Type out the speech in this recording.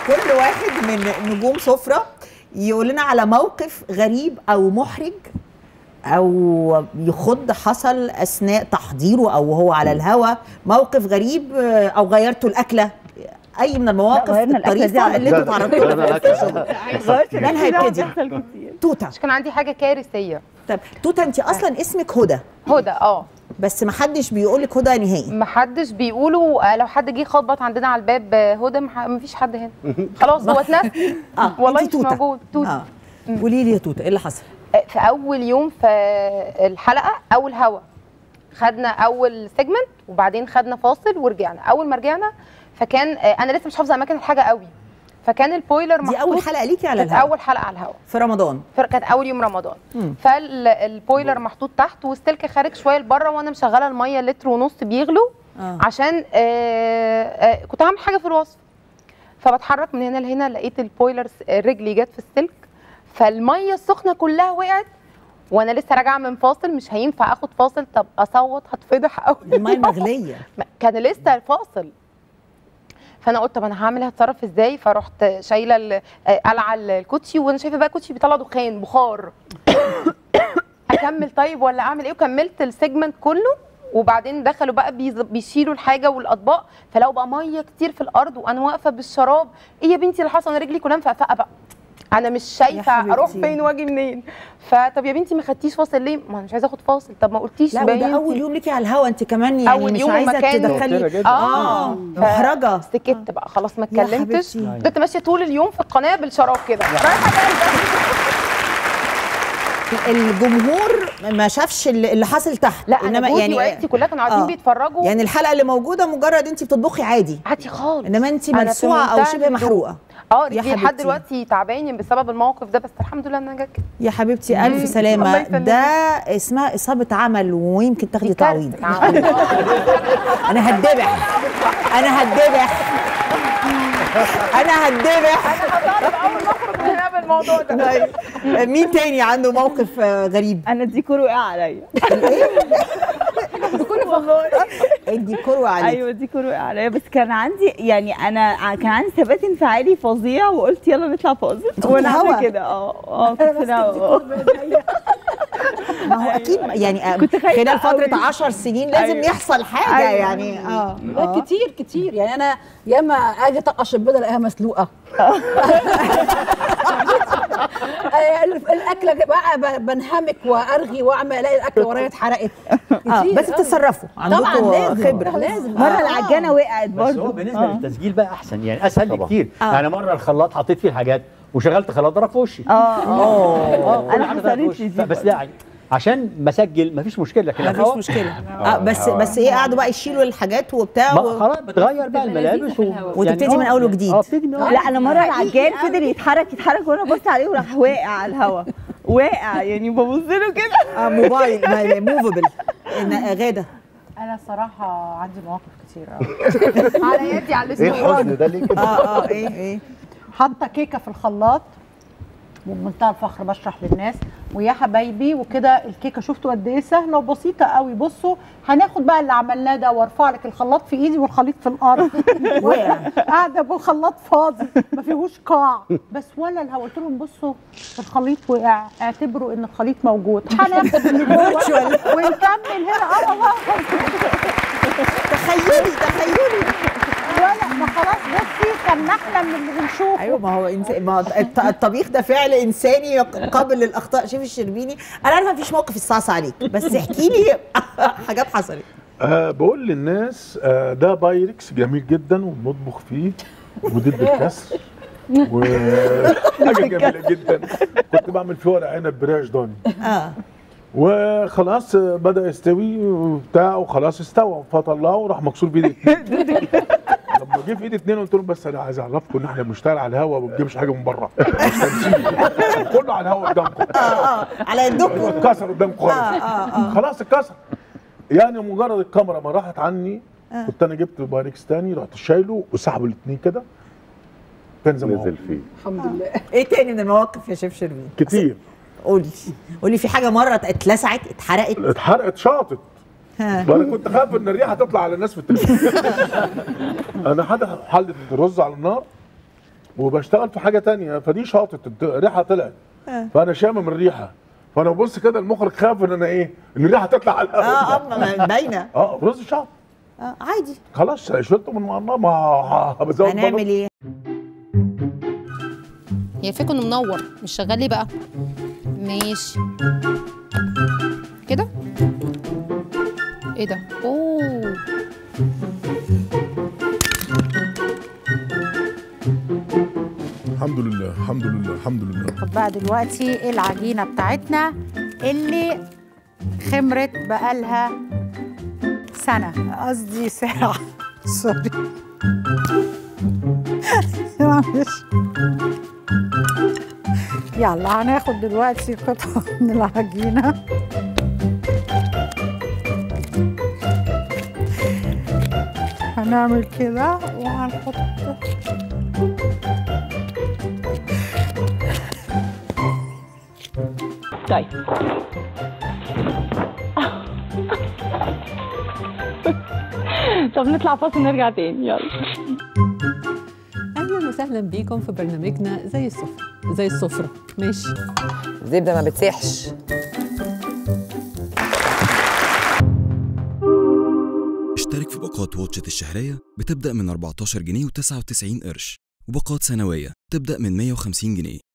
كل واحد من نجوم سفرة يقول لنا على موقف غريب او محرج او يخض حصل اثناء تحضيره او هو على الهوا موقف غريب آه، او غيرتوا الاكله اي من المواقف غيرنا الأكلة دي الطريفه على اللي لا، انتوا لا، تعرضتوا لا، لها لا، في لا. الشغل غيرت من هيبتدي؟ بيحصل كتير توته كان عندي حاجه كارثيه طب توته انت اصلا اسمك هدى هدى اه بس ما حدش بيقول لك هدى نهائي محدش بيقولوا آه، لو حد جه خبط عندنا على الباب آه، هدى مح- مفيش حد هنا خلاص هو اتنسي اه والله انت مش توتة. موجود توتة اه قولي لي يا توته ايه اللي حصل آه، في اول يوم في الحلقه اول هوا خدنا اول سيجمنت وبعدين خدنا فاصل ورجعنا اول ما رجعنا فكان آه، انا لسه مش حافظه اماكن الحاجه قوي فكان البويلر دي اول محطوط حلقه ليكي على كانت الهوا اول حلقه على الهوا في رمضان فر- كانت اول يوم رمضان مم. فالبويلر محطوط تحت والسلك خارج شويه لبره وانا مشغله الميه لتر ونص بيغلوا اه عشان آه آه كنت هعمل حاجه في الوصف فبتحرك من هنا لهنا لقيت البويلر س- رجلي جت في السلك فالميه السخنه كلها وقعت وانا لسه راجعه من فاصل مش هينفع اخد فاصل طب اصوت هتفضح قوي الميه المغليه كان لسه الفاصل فانا قلت طب انا هعمل هتصرف ازاي فرحت شايله ال- آه، قلعه الكوتشي وانا شايفه بقى الكوتشي بيطلع دخان بخار اكمل طيب ولا اعمل ايه وكملت السيجمنت كله وبعدين دخلوا بقى بيز- بيشيلوا الحاجه والاطباق فلقوا بقى ميه كتير في الارض وانا واقفه بالشراب ايه يا بنتي اللي حصل انا رجلي كلها مفقفقه بقى انا مش شايفه حبيبتي. اروح فين واجي منين فطب يا بنتي ما خدتيش فاصل ليه ما انا مش عايزه اخد فاصل طب ما قلتيش لا باين وده اول يوم ليكي على الهوا انت كمان يعني أول مش يوم عايزه ومكان تدخلي متوترة جدا. اه اه محرجه سكت بقى خلاص ما يا اتكلمتش حبيبتي. فضلت ماشيه طول اليوم في القناه بالشراب كده رايحه جايه الجمهور ما شافش اللي اللي حصل تحت لا انا جوزي وعيلتي كلها كانوا قاعدين آه. بيتفرجوا يعني الحلقه اللي موجوده مجرد انت بتطبخي عادي عادي خالص انما انت أنا في ملسوعه او منتهى شبه الهدوء. محروقه اه يا رجلي لحد حبيبتي. دلوقتي تعبانين بسبب الموقف ده بس الحمد لله انها جت كده يا حبيبتي مم. الف الله سلامه يسلمك. ده اسمها اصابه عمل ويمكن تاخدي دي تعويض كارثة. انا هتدبح انا هتدبح انا هتدبح اول ما اخرج من هنا بالموضوع ده طيب. مين تاني عنده موقف آه، غريب انا الديكور وقع عليا الديكور وعليك ايوه الديكور وقع عليا بس كان عندي يعني انا ع- كان عندي ثبات انفعالي فظيع وقلت يلا نطلع فاصل كنت وانا هوا. عامله كده اه اه كنت في الهوا ما هو اكيد يعني آه، كنت خايفة خلال فتره قوي. 10 سنين لازم أيوة. يحصل حاجه أيوة. يعني اه لا كتير كتير يعني انا ياما اجي طقش البيضه الاقيها مسلوقه آه، الاكله بقى ب- بنهمك وارغي واعمل الاقي الاكل ورايا اتحرقت اه كتير بس أوي. بتتصرفوا طبعا عندكم لازم خبره لازم مره العجانه وقعت بس هو برضه بالنسبه للتسجيل بقى احسن يعني اسهل طبعا. بكتير آه. يعني مره الخلاط حطيت فيه الحاجات وشغلت خلاط ضرب في وشي اه اه كل انا حاجة ضرب في حصلت وشي. لي دي بس برضه. لا عشان بسجل مفيش مشكله لكن مفيش الهوا- مشكله اه بس بس ايه قعدوا بقى يشيلوا الحاجات وبتاع ما و... خلاص بتغير بقى الملابس و... وتبتدي من آه، أول وجديد. اه ابتدي من اول لا انا مره العجان فضل يتحرك يتحرك وانا بص عليه وراح واقع على الهوا واقع يعني ببص له كده آه موبايل موفبل غاده انا الصراحه عندي مواقف كتير أوي. على يدي على ايه الاسبوع الحزن ده ليه كده؟ اه اه ايه ايه حاطه كيكه في الخلاط وبمنتهى الفخر بشرح للناس ويا حبايبي وكده الكيكه شفتوا قد ايه سهله وبسيطه قوي بصوا هناخد بقى اللي عملناه ده وارفع لك الخلاط في ايدي والخليط في الارض وقع. قاعده بالخلاط فاضي ما فيهوش قاع بس ولا الهوا قلت لهم بصوا الخليط وقع اعتبروا ان الخليط موجود هناخد اللي جوه ونكمل هنا اه والله تخيلي تخيلي ولا ما خلاص بصي كان احلى من اللي بنشوفه ايوه ما هو إنس... ما هو الط- الطبيخ ده فعل انساني قابل للاخطاء شوف الشربيني انا عارفه مفيش موقف الصعصع عليك بس احكي لي حاجات حصلت أه بقول للناس أه ده بايركس جميل جدا وبنطبخ فيه وضد الكسر وحاجه جميله جدا كنت بعمل فيه ورق عنب بريش ضاني اه وخلاص آه، بدا يستوي وبتاع وخلاص استوى فطلعه وراح مكسور بايدي اتنين لما جه في ايدي اتنين قلت لهم بس انا عايز اعرفكم ان احنا بنشتغل على الهوا وما بنجيبش حاجه من بره مش تمثيل كله على الهوا قدامكم اه اه على يدكم اتكسر قدامكم خالص اه اه اه خلاص اتكسر يعني مجرد الكاميرا ما راحت عني كنت انا جبت بايركس تاني رحت شايله وسحبه الاثنين كده كان زي ما هو نزل فيه الحمد لله ايه تاني من المواقف يا شيف شربين كتير قولي قولي في حاجه مره اتلسعت اتحرقت اتحرقت شاطت ها. وانا كنت خايف ان الريحه تطلع على الناس في التلفزيون انا حاطط حله رز على النار وبشتغل في حاجه تانية فدي شاطت الت- الريحه طلعت فانا شامم الريحه فانا ببص كده المخرج خاف ان انا ايه ان الريحه تطلع على الهواء اه اه ما- باينه اه رز شعب آه عادي خلاص شلته من النار ما ه- بزود هنعمل ايه هي الفكرة انه منور مش شغال ليه بقى ماشي كده ايه ده اوه الحمد لله الحمد لله الحمد لله خد بقى دلوقتي العجينه بتاعتنا اللي خمرت بقالها سنه قصدي ساعه سوري معلش يلا هناخد دلوقتي قطعه من العجينه هنعمل كده وهنحط طيب طب نطلع فاصل نرجع تاني يلا اهلا وسهلا بيكم في برنامجنا زي السفره زي السفره ماشي الزبده ما بتسيحش اشترك في باقات واتشت الشهرية بتبدأ من 14 جنيه و99 قرش وباقات سنوية تبدأ من 150 جنيه